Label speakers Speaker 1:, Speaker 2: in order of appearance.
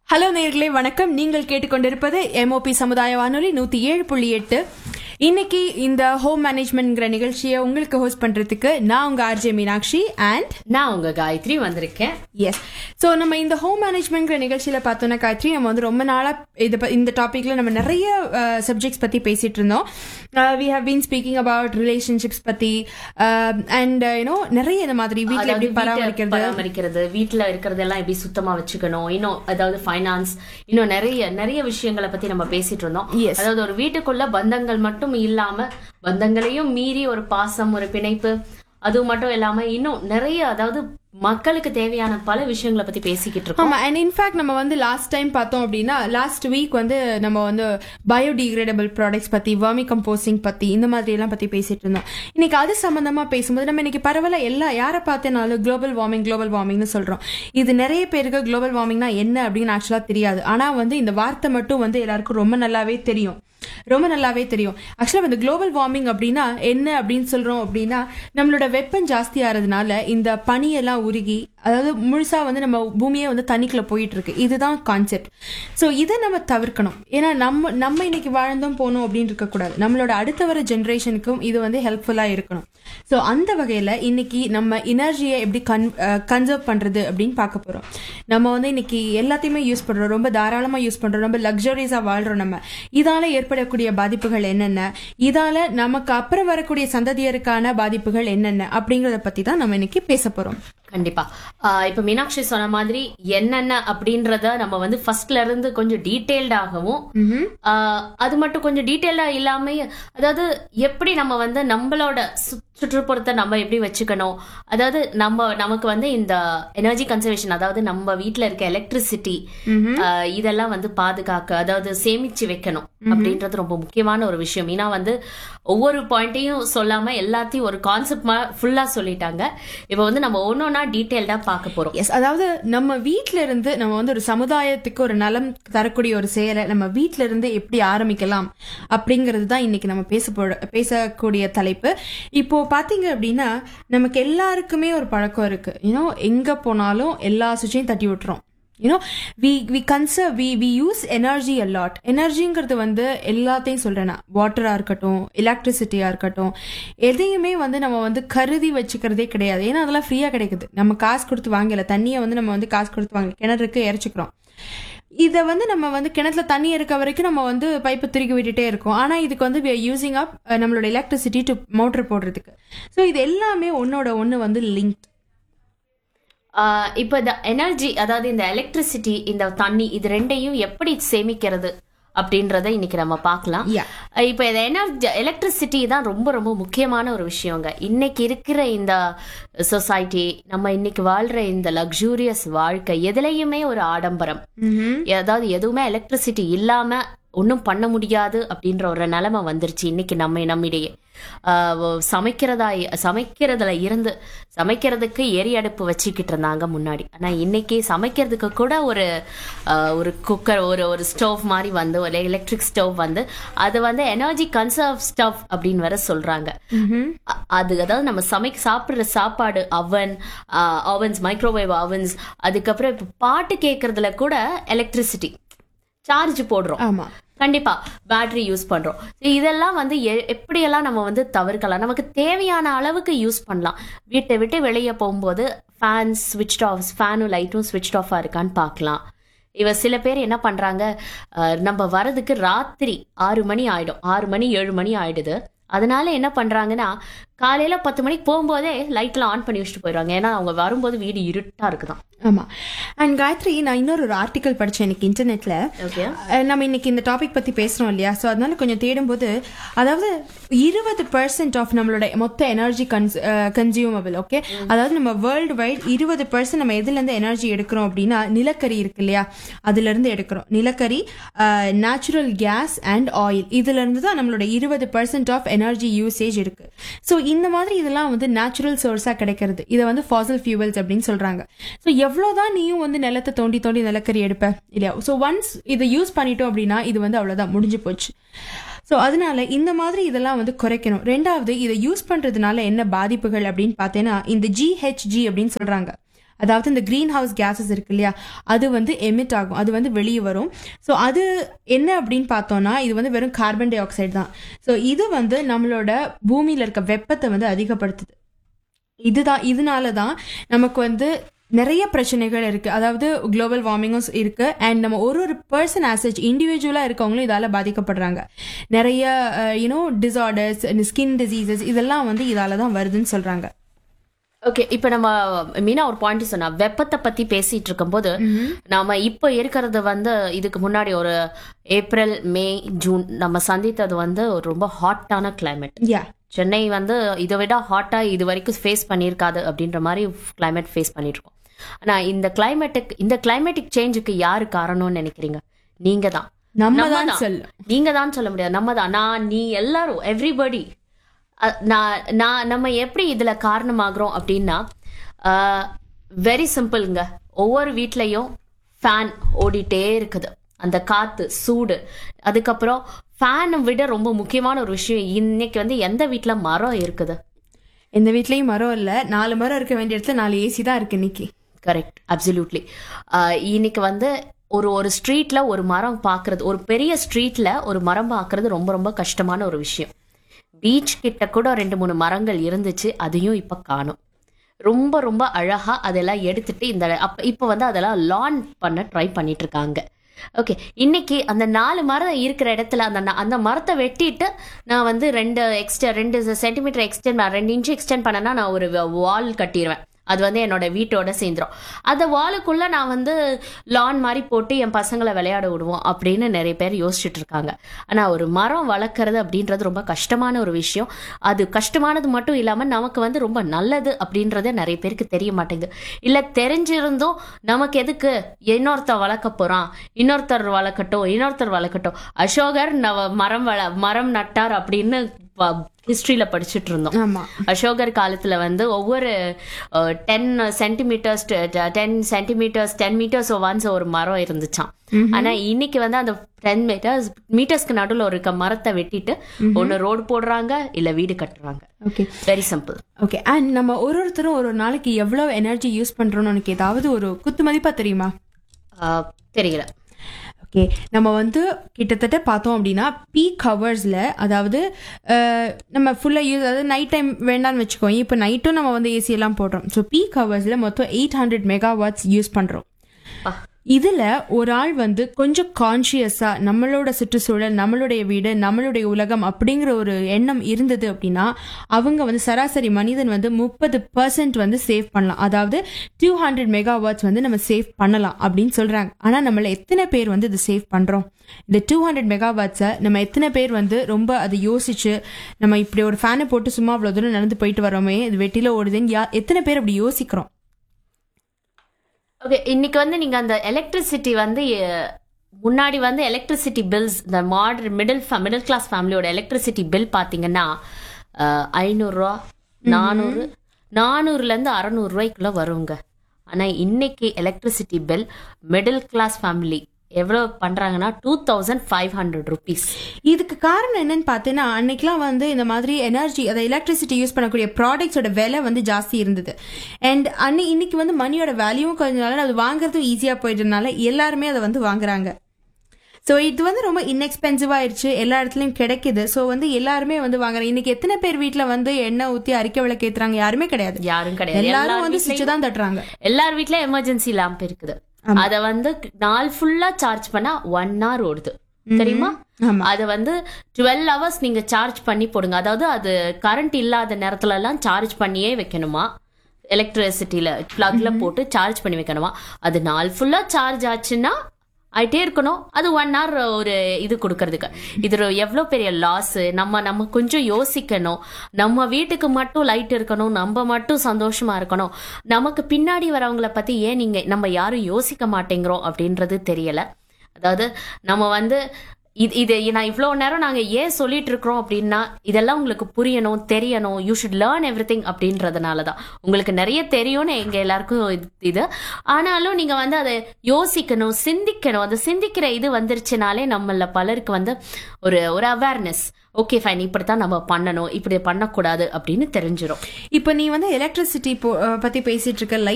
Speaker 1: Hello நேர்களே வணக்கம் நீங்கள் கேட்டுக்கொண்டிருப்பது எம்ஓபி சமுதாய வானொலி நூத்தி ஏழு புள்ளி எட்டு இன்னைக்கு இந்த ஹோம் மேனேஜ்மெண்ட்ங்கிற நிகழ்ச்சியை உங்களுக்கு ஹோஸ்ட் பண்றதுக்கு நான் உங்க ஆர்ஜே மீனாட்சி அண்ட்
Speaker 2: நான் உங்க காயத்ரி வந்திருக்கேன்
Speaker 1: எஸ் ஸோ நம்ம இந்த ஹோம் மேனேஜ்மெண்ட்ங்கிற நிகழ்ச்சியில பார்த்தோன்னா காயத்ரி நம்ம வந்து ரொம்ப நாளா இது ப- இந்த டாபிக்ல நம்ம நிறைய சப்ஜெக்ட்ஸ் பத்தி பேசிட்டு இருந்தோம் we have been speaking about relationships பத்தி அண்ட் யூனோ நிறைய இந்த மாதிரி வீட்டில் எப்படி
Speaker 2: அதாவது வீட்டை
Speaker 1: பராமரிக்கிறது
Speaker 2: பராமரிக்கிறது வீட்டுல இருக்கிறதெல்லாம் எப்படி சுத்தமா வச்சுக்கணும் இன்னும் அதாவது ஃபைனான்ஸ் இன்னும் நிறைய நிறைய விஷயங்களை பத்தி நம்ம பேசிட்டு இருந்தோம்
Speaker 1: Yes.
Speaker 2: அதாவது ஒரு வீட்டுக்குள்ள பந்தங்கள் மட்டும் இல்லாம பந்தங்களையும் மீறி ஒரு பாசம் ஒரு பிணைப்பு அது மட்டும் இல்லாம இன்னும் நிறைய அதாவது மக்களுக்கு தேவையான பல விஷயங்களை பத்தி பேசிக்கிட்டு இருக்கோம்
Speaker 1: ஆமா அண்ட் இன்ஃபேக்ட் நம்ம வந்து லாஸ்ட் டைம் பார்த்தோம் அப்படின்னா லாஸ்ட் வீக் வந்து நம்ம வந்து பயோடிகிரேடபிள் ப்ராடக்ட்ஸ் பத்தி வர்மி கம்போசிங் பத்தி இந்த மாதிரி எல்லாம் பத்தி பேசிட்டு இருந்தோம் இன்னைக்கு அது சம்பந்தமா பேசும்போது நம்ம இன்னைக்கு பரவாயில்ல எல்லா யாரை பார்த்தேனாலும் குளோபல் வார்மிங் குளோபல் வார்மிங்னு சொல்றோம் இது நிறைய பேருக்கு குளோபல் வார்மிங்னா என்ன அப்படின்னு ஆக்சுவலா தெரியாது ஆனா வந்து இந்த வார்த்தை மட்டும் வந்து எல்லாருக்கும் ரொம்ப நல்லாவே தெரியும் ரொம்ப நல்லாவே தெரியும் ஆக்சுவலா இந்த குளோபல் வார்மிங் அப்படின்னா என்ன அப்படின்னு சொல்றோம் அப்படின்னா நம்மளோட வெப்பம் ஜாஸ்தி ஆறதுனால இந்த பனியெல்லாம் உருகி அதாவது முழுசா வந்து நம்ம பூமியே வந்து தண்ணிக்குள்ள போயிட்டு இருக்கு இதுதான் கான்செப்ட் ஸோ இதை நம்ம தவிர்க்கணும் ஏன்னா நம்ம நம்ம இன்னைக்கு வாழ்ந்தோம் போனோம் அப்படின்னு இருக்கக்கூடாது நம்மளோட அடுத்த வர ஜென்ரேஷனுக்கும் இது வந்து ஹெல்ப்ஃபுல்லா இருக்கணும் ஸோ அந்த வகையில இன்னைக்கு நம்ம எனர்ஜியை எப்படி கன் கன்சர்வ் பண்றது அப்படின்னு பார்க்க போறோம் நம்ம வந்து இன்னைக்கு எல்லாத்தையுமே யூஸ் பண்றோம் ரொம்ப தாராளமா யூஸ் பண்றோம் ரொம்ப லக்ஸரியஸா வாழ்றோம் நம்ம இதால ஏற்படக்கூடிய பாதிப்புகள் என்னென்ன இதால நமக்கு அப்புறம் வரக்கூடிய சந்ததியருக்கான பாதிப்புகள் என்னென்ன அப்படிங்கறத பத்தி தான் நம்ம இன்னைக்கு பேச போறோம்
Speaker 2: கண்டிப்பா ஆஹ் இப்ப மீனாட்சி சொன்ன மாதிரி என்னென்ன அப்படின்றத நம்ம வந்து ஃபர்ஸ்ட்ல இருந்து கொஞ்சம் டீடைல்டாகவும் அது மட்டும் கொஞ்சம் டீடைல்டா இல்லாம அதாவது எப்படி நம்ம வந்து நம்மளோட சு- சுற்றுப்புறத்தை நம்ம எப்படி வச்சுக்கணும் அதாவது நம்ம நமக்கு வந்து இந்த எனர்ஜி கன்சர்வேஷன் அதாவது நம்ம வீட்ல இருக்க எலக்ட்ரிசிட்டி இதெல்லாம் வந்து பாதுகாக்க அதாவது சேமிச்சு வைக்கணும் அப்படின்றது ரொம்ப முக்கியமான ஒரு விஷயம் ஏன்னா வந்து ஒவ்வொரு பாயிண்ட்டையும் சொல்லாம எல்லாத்தையும் ஒரு கான்செப்ட் ஃபுல்லா சொல்லிட்டாங்க இப்போ வந்து நம்ம ஒன்னொன்னா டீடைல்டா பார்க்க போறோம்
Speaker 1: எஸ் அதாவது நம்ம வீட்ல இருந்து நம்ம வந்து ஒரு சமுதாயத்துக்கு ஒரு நலம் தரக்கூடிய ஒரு செயலை நம்ம வீட்ல இருந்து எப்படி ஆரம்பிக்கலாம் அப்படிங்கிறது தான் இன்னைக்கு நம்ம பேச போற பேசக்கூடிய தலைப்பு இப்போ பாத்தீங்க அப்படின்னா நமக்கு எல்லாருக்குமே ஒரு பழக்கம் இருக்கு யூனோ எங்க போனாலும் எல்லா சுவிட்சையும் தட்டி விட்டுறோம் you know we we conserve we we use energy a lot எனர்ஜிங்கிறது வந்து எல்லாத்தையும் சொல்றேன் நான் வாட்டரா இருக்கட்டும் எலக்ட்ரிசிட்டியா இருக்கட்டும் எதையுமே வந்து நம்ம வந்து கருதி வச்சுக்கிறதே கிடையாது ஏன்னா அதெல்லாம் ஃப்ரீயா கிடைக்குது நம்ம காசு கொடுத்து வாங்கல தண்ணியை வந்து நம்ம வந்து காசு கொடுத்து வாங்கல கிணறுக்கு இறைச்சிக்கிறோம் இதை வந்து நம்ம வந்து கிணத்துல தண்ணி இருக்க வரைக்கும் நம்ம வந்து பைப்பை திருக்கி விட்டுட்டே இருக்கோம் ஆனா இதுக்கு வந்து யூசிங் அப் நம்மளோட எலக்ட்ரிசிட்டி டு மோட்டர் போடுறதுக்கு ஸோ இது எல்லாமே ஒன்னோட ஒன்று வந்து லிங்க்
Speaker 2: ஆஹ் இப்போ இந்த எனர்ஜி அதாவது இந்த எலக்ட்ரிசிட்டி இந்த தண்ணி இது ரெண்டையும் எப்படி சேமிக்கிறது அப்படின்றத இன்னைக்கு நம்ம பார்க்கலாம்
Speaker 1: Yeah.
Speaker 2: அஹ் இப்போ இந்த எனர்ஜி எலக்ட்ரிசிட்டி தான் ரொம்ப ரொம்ப முக்கியமான ஒரு விஷயங்க இன்னைக்கு இருக்கிற இந்த சொசைட்டி நம்ம இன்னைக்கு வாழ்ற இந்த லக்ஸூரியஸ் வாழ்க்கை எதுலயுமே ஒரு ஆடம்பரம் அதாவது எதுவுமே எலக்ட்ரிசிட்டி இல்லாம ஒன்றும் பண்ண முடியாது அப்படின்ற ஒரு நிலைமை வந்துருச்சு இன்னைக்கு நம்ம நம்மிடையே ஆஹ் சமைக்கிறதா சமைக்கிறதுல இருந்து சமைக்கிறதுக்கு எரி அடுப்பு வச்சுக்கிட்டு இருந்தாங்க முன்னாடி ஆனா இன்னைக்கு சமைக்கிறதுக்கு கூட ஒரு ஆஹ் ஒரு குக்கர் ஒரு ஒரு ஸ்டவ் மாதிரி வந்து ஒரு எலக்ட்ரிக் ஸ்டவ் வந்து அது வந்து எனர்ஜி கன்சர்வ் ஸ்டவ் அப்படின்னு வேற சொல்றாங்க அ- அது அதாவது நம்ம சமைக்க சாப்பிடுற சாப்பாடு அவன் அவன்ஸ் மைக்ரோவேவ் அவன்ஸ் அதுக்கப்புறம் இப்போ பாட்டு கேட்கறதுல கூட எலக்ட்ரிசிட்டி சார்ஜ் போடுறோம்
Speaker 1: ஆமா
Speaker 2: கண்டிப்பா பேட்டரி யூஸ் பண்றோம் So இதெல்லாம் வந்து எ- எப்படியெல்லாம் நம்ம வந்து தவிர்க்கலாம் நமக்கு தேவையான அளவுக்கு யூஸ் பண்ணலாம் வீட்டை விட்டு வெளியே போகும்போது ஃபேன் ஸ்விட்ச் ஆஃப் ஃபேனும் லைட்டும் ஸ்விட்ச் ஆஃபாக இருக்கான்னு பார்க்கலாம் இவ சில பேர் என்ன பண்றாங்க அஹ், நம்ம வரதுக்கு ராத்திரி ஆறு மணி ஆயிடும் ஆறு மணி ஏழு மணி ஆயிடுது அதனால என்ன பண்றாங்கன்னா காலையில பத்து மணிக்கு போகும்போதே லைட்லாம் ஆன் பண்ணி வச்சுட்டு போயிடுவாங்க ஏன்னா அவங்க வரும்போது வீடு இருட்டா இருக்குதான்
Speaker 1: ஆமா அண்ட் காயத்ரி நான் இன்னொரு ஒரு ஆர்டிக்கல் படிச்சேன் இன்னைக்கு இன்டர்நெட்ல
Speaker 2: ஓகே
Speaker 1: அஹ் நம்ம இன்னைக்கு இந்த டாபிக் பத்தி பேசுறோம் இல்லையா ஸோ அதனால கொஞ்சம் தேடும்போது அதாவது இருபது பர்சன்ட் ஆஃப் நம்மளோட மொத்த எனர்ஜி கன்சியூமபிள் ஓகே அதாவது நம்ம வேர்ல்டு வைட் இருபது பர்சன்ட் நம்ம எதுல இருந்து எனர்ஜி எடுக்கிறோம் அப்படின்னா நிலக்கரி இருக்கு இல்லையா அதுல இருந்து எடுக்கிறோம் நிலக்கரி நேச்சுரல் கேஸ் அண்ட் ஆயில் இதுல இருந்து தான் நம்மளோட இருபது பர்சன்ட் ஆஃப் எனர்ஜி யூசேஜ் இருக்கு ஸோ இந்த மாதிரி இதெல்லாம் வந்து நேச்சுரல் சோர்ஸா கிடைக்கிறது இதை வந்து ஃபாசல் ஃபியூவல்ஸ் அப்படின்னு சொல்றாங்க ஸோ எவ்வளவுதான் நீயும் வந்து நிலத்தை தோண்டி தோண்டி நிலக்கரி எடுப்ப இல்லையா ஸோ ஒன்ஸ் இதை யூஸ் பண்ணிட்டோம் அப்படின்னா இது வந்து அவ்வளவுதான் முடிஞ்சு போச்சு ஸோ அதனால இந்த மாதிரி இதெல்லாம் வந்து குறைக்கணும் ரெண்டாவது இதை யூஸ் பண்றதுனால என்ன பாதிப்புகள் அப்படின்னு பார்த்தேன்னா இந்த ஜிஹெச்ஜி அப்படின்னு சொல்றாங்க அதாவது இந்த க்ரீன் ஹவுஸ் கேஸஸ் இருக்கு இல்லையா அது வந்து எமிட் ஆகும் அது வந்து வெளியே வரும் ஸோ அது என்ன அப்படின்னு பார்த்தோம்னா இது வந்து வெறும் கார்பன் டை ஆக்சைடு தான் ஸோ இது வந்து நம்மளோட பூமியில இருக்க வெப்பத்தை வந்து அதிகப்படுத்துது இதுதான் இதனால தான் நமக்கு வந்து நிறைய பிரச்சனைகள் இருக்கு அதாவது குளோபல் வார்மிங்கும் இருக்கு அண்ட் நம்ம ஒரு ஒரு பர்சன் ஆசேஜ் இண்டிவிஜுவலா இருக்கவங்களும் இதால பாதிக்கப்படுறாங்க நிறைய யூனோ டிசார்டர்ஸ் ஸ்கின் டிசீசஸ் இதெல்லாம் வந்து இதால தான் வருதுன்னு சொல்றாங்க
Speaker 2: ஓகே இப்போ நம்ம மீனா ஒரு பாயிண்ட் சொன்னா வெப்பத்தை பத்தி பேசிட்டு இருக்கும்போது நாம இப்போ இருக்கிறது வந்து இதுக்கு முன்னாடி ஒரு ஏப்ரல் மே ஜூன் நம்ம சந்தித்தது வந்து ஒரு ரொம்ப ஹாட்டான கிளைமேட்
Speaker 1: யா
Speaker 2: சென்னை வந்து இதை விட ஹாட்டா இது வரைக்கும் ஃபேஸ் பண்ணியிருக்காது அப்படின்ற மாதிரி கிளைமேட் ஃபேஸ் பண்ணிட்டு இருக்கோம் ஆனா இந்த கிளைமேட்டுக்கு இந்த கிளைமேட்டிக் சேஞ்சுக்கு யாரு காரணம்னு நினைக்கிறீங்க நீங்க தான்
Speaker 1: நம்ம
Speaker 2: நம்ம
Speaker 1: தான்
Speaker 2: தான்.
Speaker 1: சொல்லணும்
Speaker 2: நீங்க தான் சொல்ல முடியாது நம்ம தான் நான் நீ எல்லாரும் எவ்ரிபடி நான் நான் நம்ம எப்படி இதுல காரணமாகிறோம் அப்படின்னா வெரி சிம்பிள்ங்க ஒவ்வொரு வீட்லயும் ஃபேன் ஓடிட்டே இருக்குது அந்த காத்து சூடு அதுக்கப்புறம் ஃபேனை விட ரொம்ப முக்கியமான ஒரு விஷயம் இன்னைக்கு வந்து எந்த வீட்ல மரம் இருக்குது
Speaker 1: எந்த வீட்லயும் மரம் இல்ல நாலு மரம் இருக்க வேண்டிய இடத்துல நாலு ஏசி தான் இருக்கு இன்னைக்கு
Speaker 2: கரெக்ட் அப்சல்யூட்லி இன்னைக்கு வந்து ஒரு ஒரு ஸ்ட்ரீட்ல ஒரு மரம் பார்க்கிறது ஒரு பெரிய ஸ்ட்ரீட்ல ஒரு மரம் பார்க்கிறது ரொம்ப ரொம்ப கஷ்டமான ஒரு விஷயம் பீச் கிட்ட கூட ரெண்டு மூணு மரங்கள் இருந்துச்சு அதையும் இப்ப காணும் ரொம்ப ரொம்ப அழகா அதெல்லாம் எடுத்துட்டு இந்த அப்ப இப்ப வந்து அதெல்லாம் லான் பண்ண ட்ரை பண்ணிட்டு இருக்காங்க ஓகே இன்னைக்கு அந்த நாலு மரம் இருக்கிற இடத்துல அந்த ந- அந்த மரத்தை வெட்டிட்டு நான் வந்து ரெண்டு எக்ஸ்ட ரெண்டு சென்டிமீட்டர் எக்ஸ்டெண்ட் ரெண்டு இன்ச் எக்ஸ்டெண்ட் பண்ணனா நான் ஒரு வால் கட்டிடுவேன் அது வந்து என்னோட வீட்டோட சேர்ந்துரும் அந்த வாலுக்குள்ள நான் வந்து லான் மாதிரி போட்டு என் பசங்களை விளையாட விடுவோம் அப்படின்னு நிறைய பேர் யோசிச்சுட்டு இருக்காங்க ஆனா ஒரு மரம் வளர்க்கறது அப்படின்றது ரொம்ப கஷ்டமான ஒரு விஷயம் அது கஷ்டமானது மட்டும் இல்லாம நமக்கு வந்து ரொம்ப நல்லது அப்படின்றதே நிறைய பேருக்கு தெரிய மாட்டேங்குது இல்ல தெரிஞ்சிருந்தும் நமக்கு எதுக்கு இன்னொருத்தர் வளர்க்க போறான் இன்னொருத்தர் வளர்க்கட்டும் இன்னொருத்தர் வளர்க்கட்டும் அசோகர் நவ மரம் வள மரம் நட்டார் அப்படின்னு ஹிஸ்டரியில படிச்சுட்டு இருந்தோம்
Speaker 1: ஆமா
Speaker 2: அசோகர் காலத்துல வந்து ஒவ்வொரு ten centimetres ten centimetres ten metres once ஒரு மரம் இருந்துச்சாம் ஆனா இன்னைக்கு வந்து அந்த டென் மீட்டர்ஸ் மீட்டர்ஸ்க்கு நடுவுல இருக்க மரத்தை வெட்டிட்டு ஒன்னு ரோடு போடுறாங்க இல்ல வீடு கட்டுறாங்க
Speaker 1: okay
Speaker 2: very simple
Speaker 1: okay and நம்ம ஒரு ஒருத்தரும் ஒரு ஒரு நாளைக்கு எவ்வளவு எனர்ஜி யூஸ் பண்றோம்னு உனக்கு ஏதாவது ஒரு குத்து மதிப்பா தெரியுமா
Speaker 2: தெரியல
Speaker 1: ஓகே நம்ம வந்து கிட்டத்தட்ட பார்த்தோம் அப்படின்னா பீக் ஹவர்ஸில் அதாவது அஹ், நம்ம ஃபுல்லாக யூஸ் அதாவது நைட் டைம் வேண்டாம்னு வச்சுக்கோ இப்போ நைட்டும் நம்ம வந்து ஏசி எல்லாம் போடுறோம் ஸோ பீக் ஹவர்ஸில் மொத்தம் eight hundred megawatts use பண்ணுறோம்
Speaker 2: பா.
Speaker 1: இதுல ஒரு ஆள் வந்து கொஞ்சம் கான்சியஸா நம்மளோட சுற்றுச்சூழல் நம்மளுடைய வீடு நம்மளுடைய உலகம் அப்படிங்கிற ஒரு எண்ணம் இருந்தது அப்படின்னா அவங்க வந்து சராசரி மனிதன் வந்து முப்பது பர்சன்ட் வந்து சேவ் பண்ணலாம் அதாவது டூ ஹண்ட்ரட் மெகா வாட்ஸ் வந்து நம்ம சேவ் பண்ணலாம் அப்படின்னு சொல்றாங்க ஆனா நம்மள எத்தனை பேர் வந்து இதை சேவ் பண்றோம் இந்த டூ ஹண்ட்ரட் மெகா வாட்ஸை நம்ம எத்தனை பேர் வந்து ரொம்ப அதை யோசிச்சு நம்ம இப்படி ஒரு ஃபேனை போட்டு சும்மா அவ்வளோ தூரம் நடந்து போயிட்டு வரோமே இது வெட்டில ஓடுதுன்னு யா எத்தனை பேர் அப்படி யோசிக்கிறோம்
Speaker 2: ஓகே இன்னைக்கு வந்து நீங்க அந்த எலக்ட்ரிசிட்டி வந்து அஹ், முன்னாடி வந்து எலக்ட்ரிசிட்டி பில்ஸ் இந்த மாடர்ன் மிடில் மிடில் கிளாஸ் ஃபேமிலியோட எலக்ட்ரிசிட்டி பில் பாத்தீங்கன்னா ஐநூறுரூவா நானூறு நானூறுல இருந்து அறநூறு ரூபாய்க்குள்ள வருங்க ஆனா இன்னைக்கு electricity bill middle class family எவ்வளவு பண்றாங்கன்னா two thousand five hundred rupees
Speaker 1: இதுக்கு காரணம் என்னன்னு பார்த்தீங்கன்னா அன்னைக்கெல்லாம் வந்து இந்த மாதிரி எனர்ஜி அதை எலக்ட்ரிசிட்டி யூஸ் பண்ணக்கூடிய ப்ராடக்ட்ஸோட விலை வந்து ஜாஸ்தி இருந்தது அண்ட் அன்னை இன்னைக்கு வந்து மணியோட வேல்யூவும் கொஞ்சனால அது வாங்குறதும் ஈஸியாக போயிட்டதுனால எல்லாருமே அதை வந்து வாங்குறாங்க ஸோ இது வந்து ரொம்ப இன்எக்ஸ்பென்சிவ் ஆயிடுச்சு எல்லா இடத்துலயும் கிடைக்குது ஸோ வந்து எல்லாருமே வந்து வாங்குறாங்க இன்னைக்கு எத்தனை பேர் வீட்டில் வந்து எண்ணெய் ஊற்றி அரிக்க விளக்கு ஏத்துறாங்க யாருமே கிடையாது
Speaker 2: யாரும் கிடையாது
Speaker 1: எல்லாரும்
Speaker 2: எல்லார்
Speaker 1: வந்து
Speaker 2: வீட்லயும்
Speaker 1: சுவிட்ச் தான் தட்டுறாங்க
Speaker 2: எல்லார் வீட்ல எமர்ஜென்சி லேம்ப் இருக்குது அத வந்து நாள் ஃபுல்லா சார்ஜ் பண்ணா ஒன் hour ஓடுது தெரியுமா
Speaker 1: ஆமா.
Speaker 2: அத வந்து டுவெல் ஹவர்ஸ் நீங்க சார்ஜ் பண்ணி போடுங்க அதாவது அது கரண்ட் இல்லாத நேரத்துல எல்லாம் சார்ஜ் பண்ணியே வைக்கணுமா எலக்ட்ரிசிட்டியில பிளக்ல போட்டு சார்ஜ் பண்ணி வைக்கணுமா அது நாள் ஃபுல்லா சார்ஜ் ஆச்சுன்னா ஆயிட்டே இருக்கணும் அது ஒன் hour ஒரு இது கொடுக்கறதுக்கு இது எவ்வளோ பெரிய லாஸ் நம்ம நம்ம கொஞ்சம் யோசிக்கணும் நம்ம வீட்டுக்கு மட்டும் லைட் இருக்கணும் நம்ம மட்டும் சந்தோஷமா இருக்கணும் நமக்கு பின்னாடி வரவங்கள பத்தி ஏன் நீங்க நம்ம யாரும் யோசிக்க மாட்டேங்கிறோம் அப்படின்றது தெரியல அதாவது நம்ம வந்து இது இது நான் இவ்வளோ நேரம் நாங்கள் ஏன் சொல்லிட்டு இருக்கிறோம் அப்படின்னா இதெல்லாம் உங்களுக்கு புரியணும் தெரியணும் you should learn everything அப்படின்றதுனால தான் உங்களுக்கு நிறைய தெரியும்னு எங்கள் எல்லாருக்கும் இது- இது ஆனாலும் நீங்கள் வந்து அதை யோசிக்கணும் சிந்திக்கணும் அதை சிந்திக்கிற இது வந்துருச்சுனாலே நம்மள பலருக்கு வந்து ஒரு ஒரு அவேர்னஸ் ஓகே ஃபைன் இப்படித்தான் நம்ம பண்ணணும் இப்படி பண்ணக்கூடாது அப்படின்னு தெரிஞ்சிடும்
Speaker 1: இப்போ நீ வந்து எலக்ட்ரிசிட்டி பத்தி பேசிட்டு இருக்க